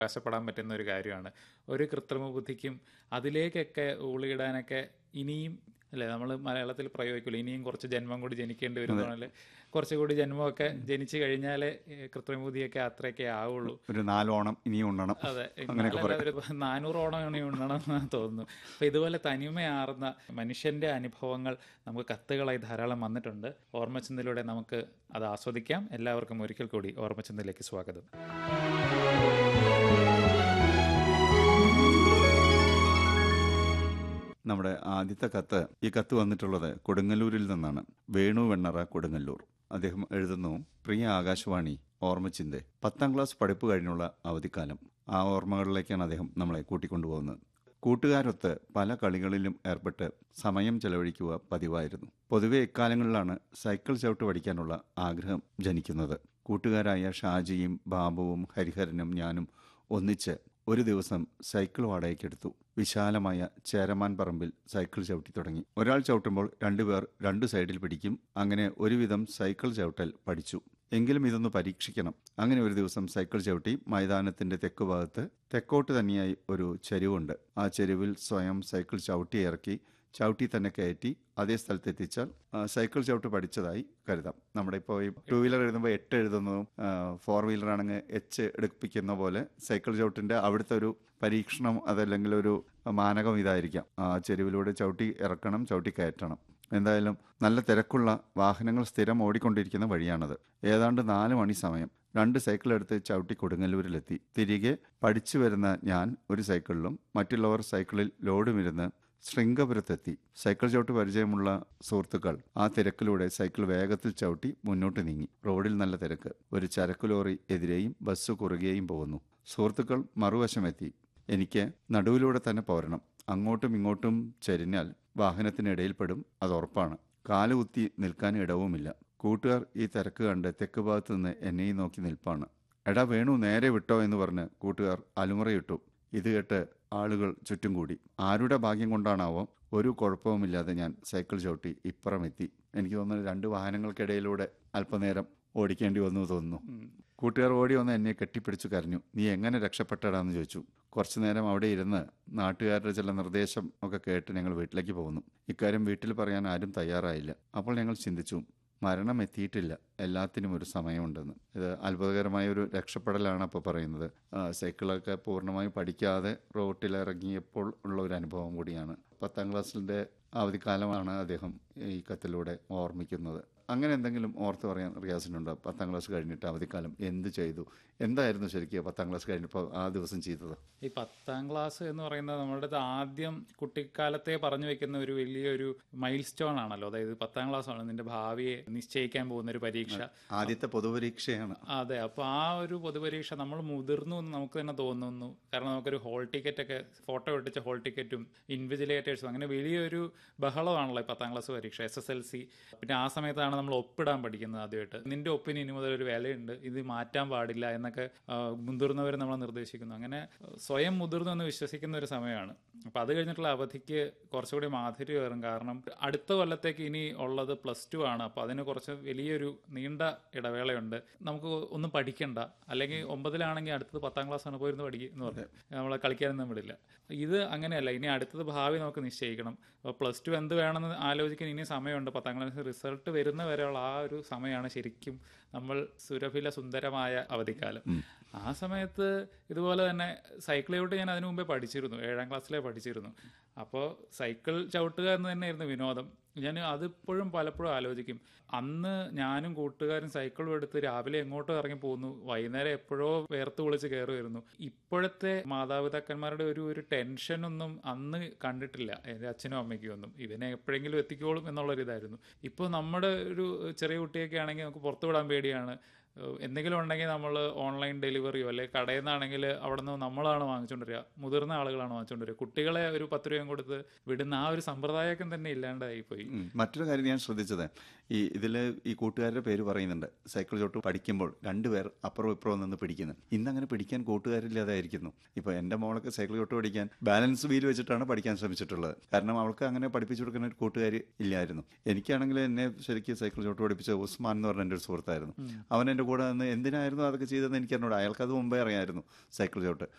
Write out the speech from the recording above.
അവകാശപ്പെടാൻ പറ്റുന്ന ഒരു കാര്യമാണ് ഒരു കൃത്രിമ ബുദ്ധിക്കും അതിലേക്കൊക്കെ ഊളിയിടാനൊക്കെ ഇനിയും അല്ലേ നമ്മൾ മലയാളത്തിൽ പ്രയോഗിക്കില്ല ഇനിയും കുറച്ച് ജന്മം കൂടി ജനിക്കേണ്ടി വരും പറഞ്ഞാൽ കുറച്ചുകൂടി ജന്മമൊക്കെ ജനിച്ചു കഴിഞ്ഞാലേ ഏഹ്, കൃത്രിമ ബുദ്ധിയൊക്കെ അത്രയൊക്കെ ആവുള്ളൂ ഒരു നാലോണം ഇനിയും ഉണ്ണണം അതെ അങ്ങനെയൊക്കെ നാലല്ല, ഒരു നാനൂറോളം ഇനി ഉണ്ടെന്ന് തോന്നുന്നു അപ്പൊ ഇതുപോലെ തനിമയാർന്ന മനുഷ്യന്റെ അനുഭവങ്ങൾ നമുക്ക് കത്തുകളായി ധാരാളം വന്നിട്ടുണ്ട് ഓർമ്മച്ചന്തയിലൂടെ നമുക്ക് അത് ആസ്വദിക്കാം എല്ലാവർക്കും ഒരിക്കൽ കൂടി ഓർമ്മച്ചന്തയിലേക്ക് സ്വാഗതം നമ്മുടെ ആദ്യത്തെ കത്ത് ഈ കത്ത് വന്നിട്ടുള്ളത് കൊടുങ്ങല്ലൂരിൽ നിന്നാണ് വേണു വെണ്ണറ കൊടുങ്ങല്ലൂർ അദ്ദേഹം എഴുതുന്നു പ്രിയ ആകാശവാണി ഓർമ്മച്ചിന്ത പത്താം ക്ലാസ് പഠിപ്പ് കഴിഞ്ഞുള്ള അവധിക്കാലം ആ ഓർമ്മകളിലേക്കാണ് അദ്ദേഹം നമ്മളെ കൂട്ടിക്കൊണ്ടുപോകുന്നത് കൂട്ടുകാരൊത്ത് പല കളികളിലും ഏർപ്പെട്ട് സമയം ചെലവഴിക്കുക പതിവായിരുന്നു പൊതുവെ ഇക്കാലങ്ങളിലാണ് സൈക്കിൾ ചവിട്ട് പഠിക്കാനുള്ള ആഗ്രഹം ജനിക്കുന്നത് കൂട്ടുകാരായ ഷാജിയും ബാബുവും ഹരിഹരനും ഞാനും ഒന്നിച്ച് ഒരു ദിവസം സൈക്കിൾ വാടകയ്ക്കെടുത്തു വിശാലമായ ചേരമാൻ പറമ്പിൽ സൈക്കിൾ ചവിട്ടി തുടങ്ങി ഒരാൾ ചവിട്ടുമ്പോൾ രണ്ടുപേർ രണ്ടു സൈഡിൽ പിടിക്കും അങ്ങനെ ഒരുവിധം സൈക്കിൾ ചവിട്ടൽ പഠിച്ചു എങ്കിലും ഇതൊന്ന് പരീക്ഷിക്കണം അങ്ങനെ ഒരു ദിവസം സൈക്കിൾ ചവിട്ടി മൈതാനത്തിന്റെ തെക്ക് ഭാഗത്ത് തെക്കോട്ട് തന്നെയായി ഒരു ചെരുവുണ്ട് ആ ചെരുവിൽ സ്വയം സൈക്കിൾ ചവിട്ടി ഇറക്കി ചവിട്ടി തന്നെ കയറ്റി അതേ സ്ഥലത്ത് എത്തിച്ചാൽ ആ, സൈക്കിൾ ചവിട്ട് പഠിച്ചതായി കരുതാം നമ്മുടെ ഇപ്പോൾ ഈ ടൂ വീലർ എഴുതുമ്പോൾ എട്ട് എഴുതുന്നതും ഫോർ വീലർ ആണെങ്കിൽ എച്ച് എടുപ്പിക്കുന്ന പോലെ സൈക്കിൾ ചവിട്ടിന്റെ അവിടുത്തെ ഒരു പരീക്ഷണം അതല്ലെങ്കിൽ ഒരു മാനകം ഇതായിരിക്കാം ആ ചെരുവിലൂടെ ചവിട്ടി ഇറക്കണം ചവിട്ടി കയറ്റണം എന്തായാലും നല്ല തിരക്കുള്ള വാഹനങ്ങൾ സ്ഥിരം ഓടിക്കൊണ്ടിരിക്കുന്ന വഴിയാണത് ഏതാണ്ട് നാല് മണി സമയം രണ്ട് സൈക്കിൾ എടുത്ത് ചവിട്ടി കൊടുങ്ങല്ലൂരിലെത്തി തിരികെ പഠിച്ചു വരുന്ന ഞാൻ ഒരു സൈക്കിളിലും മറ്റുള്ളവർ സൈക്കിളിൽ ലോഡുമിരുന്ന് ശൃംഗപുരത്തെത്തി സൈക്കിൾ ചവിട്ട് പരിചയമുള്ള സുഹൃത്തുക്കൾ ആ തിരക്കിലൂടെ സൈക്കിൾ വേഗത്തിൽ ചവിട്ടി മുന്നോട്ട് നീങ്ങി റോഡിൽ നല്ല തിരക്ക് ഒരു ചരക്ക് ലോറി എതിരെയും ബസ് കുറുകെയും പോകുന്നു സുഹൃത്തുക്കൾ മറുവശമെത്തി എനിക്ക് നടുവിലൂടെ തന്നെ പോരണം അങ്ങോട്ടും ഇങ്ങോട്ടും ചരിഞ്ഞാൽ വാഹനത്തിനിടയിൽപ്പെടും അത് ഉറപ്പാണ് കാലുകുത്തി നിൽക്കാൻ ഇടവുമില്ല കൂട്ടുകാർ ഈ തിരക്ക് കണ്ട് തെക്ക് ഭാഗത്ത് നിന്ന് എന്നെയും നോക്കി നിൽപ്പാണ് എടാ വേണു നേരെ വിട്ടോ എന്ന് പറഞ്ഞ് കൂട്ടുകാർ അലുമുറയിട്ടു ഇത് കേട്ട് ആളുകൾ ചുറ്റും കൂടി ആരുടെ ഭാഗ്യം കൊണ്ടാണാവോ ഒരു കുഴപ്പവുമില്ലാതെ ഞാൻ സൈക്കിൾ ചവിട്ടി ഇപ്പുറം എത്തി എനിക്ക് തോന്നുന്നു രണ്ട് വാഹനങ്ങൾക്കിടയിലൂടെ അല്പനേരം ഓടിക്കേണ്ടി വന്നു തോന്നുന്നു കൂട്ടുകാർ ഓടി വന്ന് എന്നെ കെട്ടിപ്പിടിച്ചു കരഞ്ഞു നീ എങ്ങനെ രക്ഷപ്പെട്ടടാന്ന് ചോദിച്ചു കുറച്ചു നേരം അവിടെ ഇരുന്ന് നാട്ടുകാരുടെ ചില നിർദ്ദേശം ഒക്കെ കേട്ട് ഞങ്ങൾ വീട്ടിലേക്ക് പോകുന്നു ഇക്കാര്യം വീട്ടിൽ പറയാൻ ആരും തയ്യാറായില്ല അപ്പോൾ ഞങ്ങൾ ചിന്തിച്ചു മരണം എത്തിയിട്ടില്ല എല്ലാത്തിനും ഒരു സമയമുണ്ടെന്ന് ഇത് അത്ഭുതകരമായ ഒരു രക്ഷപ്പെടലാണ് അപ്പോൾ പറയുന്നത് ആ, സൈക്കിളൊക്കെ പൂർണ്ണമായും പഠിക്കാതെ റോട്ടിലിറങ്ങിയപ്പോൾ ഉള്ള ഒരു അനുഭവം കൂടിയാണ് പത്താം ക്ലാസ്സിൻ്റെ അവധിക്കാലമാണ് അദ്ദേഹം ഈ കത്തിലൂടെ ഓർമ്മിക്കുന്നത് അങ്ങനെ എന്തെങ്കിലും ഓർത്ത് പറയാൻ റിയാസിനുണ്ടോ പത്താം ക്ലാസ് കഴിഞ്ഞിട്ട് അവധിക്കാലം എന്ത് ചെയ്തു എന്തായിരുന്നു ശരിക്കും പത്താം ക്ലാസ് കഴിഞ്ഞപ്പോൾ ആ ദിവസം ചെയ്തത് ഈ പത്താം ക്ലാസ് എന്ന് പറയുന്നത് നമ്മുടെ അടുത്ത് ആദ്യം കുട്ടിക്കാലത്തെ പറഞ്ഞു വെക്കുന്ന ഒരു വലിയൊരു മൈൽ സ്റ്റോൺ ആണല്ലോ അതായത് പത്താം ക്ലാസ് ആണ് നിന്റെ ഭാവിയെ നിശ്ചയിക്കാൻ പോകുന്ന ഒരു പരീക്ഷ ആദ്യത്തെ പൊതുപരീക്ഷയാണ് അതെ അപ്പോൾ ആ ഒരു പൊതുപരീക്ഷ നമ്മൾ മുതിർന്നു എന്ന് നമുക്ക് തന്നെ തോന്നുന്നു കാരണം നമുക്കൊരു ഹോൾ ടിക്കറ്റ് ഒക്കെ ഫോട്ടോ ഒട്ടിച്ച ഹോൾ ടിക്കറ്റും ഇൻവിജിലേറ്റേഴ്സും അങ്ങനെ വലിയൊരു ബഹളമാണല്ലോ ഈ പത്താം ക്ലാസ് പരീക്ഷ എസ് എസ് എൽ സി പിന്നെ ആ സമയത്താണ് നമ്മൾ ഒപ്പിടാൻ പഠിക്കുന്നത് ആദ്യമായിട്ട് നിന്റെ ഒപ്പിന് ഇനി മുതൽ ഒരു വിലയുണ്ട് ഇത് മാറ്റാൻ പാടില്ല എന്നൊക്കെ ആ, മുതിർന്നവർ നമ്മളെ നിർദ്ദേശിക്കുന്നു അങ്ങനെ ആ, സ്വയം മുതിർന്നു എന്ന് വിശ്വസിക്കുന്ന ഒരു സമയമാണ് അപ്പം അത് കഴിഞ്ഞിട്ടുള്ള അവധിക്ക് കുറച്ചുകൂടി മാധുര്യം കയറും കാരണം അടുത്ത കൊല്ലത്തേക്ക് ഇനി ഉള്ളത് പ്ലസ് ടു ആണ് അപ്പോൾ അതിന് കുറച്ച് വലിയൊരു നീണ്ട ഇടവേളയുണ്ട് നമുക്ക് ഒന്നും പഠിക്കണ്ട അല്ലെങ്കിൽ ഒമ്പതിലാണെങ്കിൽ അടുത്തത് പത്താം ക്ലാസ് ആണ് പോയിരുന്ന് പഠിക്കുക എന്ന് പറഞ്ഞു നമ്മളെ കളിക്കാനൊന്നും വിടില്ല ഇത് അങ്ങനെയല്ല ഇനി അടുത്തത് ഭാവി നമുക്ക് നിശ്ചയിക്കണം അപ്പോൾ പ്ലസ് ടു എന്ത് വേണമെന്ന് ആലോചിക്കാൻ ഇനി സമയമുണ്ട് പത്താം ക്ലാസ് റിസൾട്ട് വരുന്ന വരെയുള്ള ആ ഒരു സമയമാണ് ശരിക്കും നമ്മൾ സുരഭില സുന്ദരമായ അവധിക്കാലം ആ സമയത്ത് ഇതുപോലെ തന്നെ സൈക്കിൾ ചവിട്ട് ഞാൻ അതിനു മുമ്പേ പഠിച്ചിരുന്നു ഏഴാം ക്ലാസ്സിലേ പഠിച്ചിരുന്നു അപ്പോൾ സൈക്കിൾ ചവിട്ടുക എന്ന് തന്നെയായിരുന്നു വിനോദം ഞാൻ അതിപ്പോഴും പലപ്പോഴും ആലോചിക്കും അന്ന് ഞാനും കൂട്ടുകാരും സൈക്കിളും എടുത്ത് രാവിലെ എങ്ങോട്ടോ ഇറങ്ങി പോകുന്നു വൈകുന്നേരം എപ്പോഴോ വേർത്ത് വിളിച്ച് കയറി വരുന്നു ഇപ്പോഴത്തെ മാതാപിതാക്കന്മാരുടെ ഒരു ഒരു ടെൻഷനൊന്നും അന്ന് കണ്ടിട്ടില്ല എൻ്റെ അച്ഛനും അമ്മയ്ക്കും ഒന്നും ഇതിനെ എപ്പോഴെങ്കിലും എത്തിക്കോളും എന്നുള്ളൊരു ഇതായിരുന്നു ഇപ്പോൾ നമ്മുടെ ഒരു ചെറിയ കുട്ടിയൊക്കെ ആണെങ്കിൽ നമുക്ക് പുറത്തു വിടാൻ പേടിയാണ് ഏഹ് എന്തെങ്കിലും ഉണ്ടെങ്കിൽ നമ്മൾ ഓൺലൈൻ ഡെലിവറിയോ അല്ലെങ്കിൽ കടയിൽ നിന്നാണെങ്കിൽ അവിടെ നിന്ന് നമ്മളാണ് വാങ്ങിച്ചുകൊണ്ട് വരിക മുതിർന്ന ആളുകളാണ് വാങ്ങിച്ചുകൊണ്ട് വരിക കുട്ടികളെ ഒരു പത്ത് രൂപയും കൊടുത്ത് വിടുന്ന ആ ഒരു സമ്പ്രദായമൊക്കെ തന്നെ ഇല്ലാണ്ടായി പോയി ഉം. മറ്റൊരു കാര്യം ഞാൻ ശ്രദ്ധിച്ചത് ഈ ഇതിൽ ഈ കൂട്ടുകാരുടെ പേര് പറയുന്നുണ്ട് സൈക്കിൾ ചോട്ട് പഠിക്കുമ്പോൾ രണ്ടുപേർ അപ്പുറവും ഇപ്പുറവും നിന്ന് പിടിക്കുന്നത് ഇന്നങ്ങനെ പിടിക്കാൻ കൂട്ടുകാരില്ലാതായിരിക്കുന്നു ഇപ്പോൾ എൻ്റെ മോളൊക്കെ സൈക്കിൾ ചോട്ട് പഠിക്കാൻ ബാലൻസ് വീൽ വെച്ചിട്ടാണ് പഠിക്കാൻ ശ്രമിച്ചിട്ടുള്ളത് കാരണം അവൾക്ക് അങ്ങനെ പഠിപ്പിച്ചു കൊടുക്കുന്ന ഒരു കൂട്ടുകാർ ഇല്ലായിരുന്നു എനിക്കാണെങ്കിൽ എന്നെ ശരിക്കും സൈക്കിൾ ചോട്ട് പഠിപ്പിച്ച ഉസ്മാൻ എന്ന് പറഞ്ഞ എൻ്റെ ഒരു സുഹൃത്തായിരുന്നു അവൻ എൻ്റെ എൻ്റെ കൂടെ നിന്ന് എന്തിനായിരുന്നു അതൊക്കെ ചെയ്തതെന്ന് എനിക്കറിഞ്ഞൂടാ അയാൾക്ക് അത് മുമ്പേ അറിയാമായിരുന്നു സൈക്കിൾ ചവിട്ട്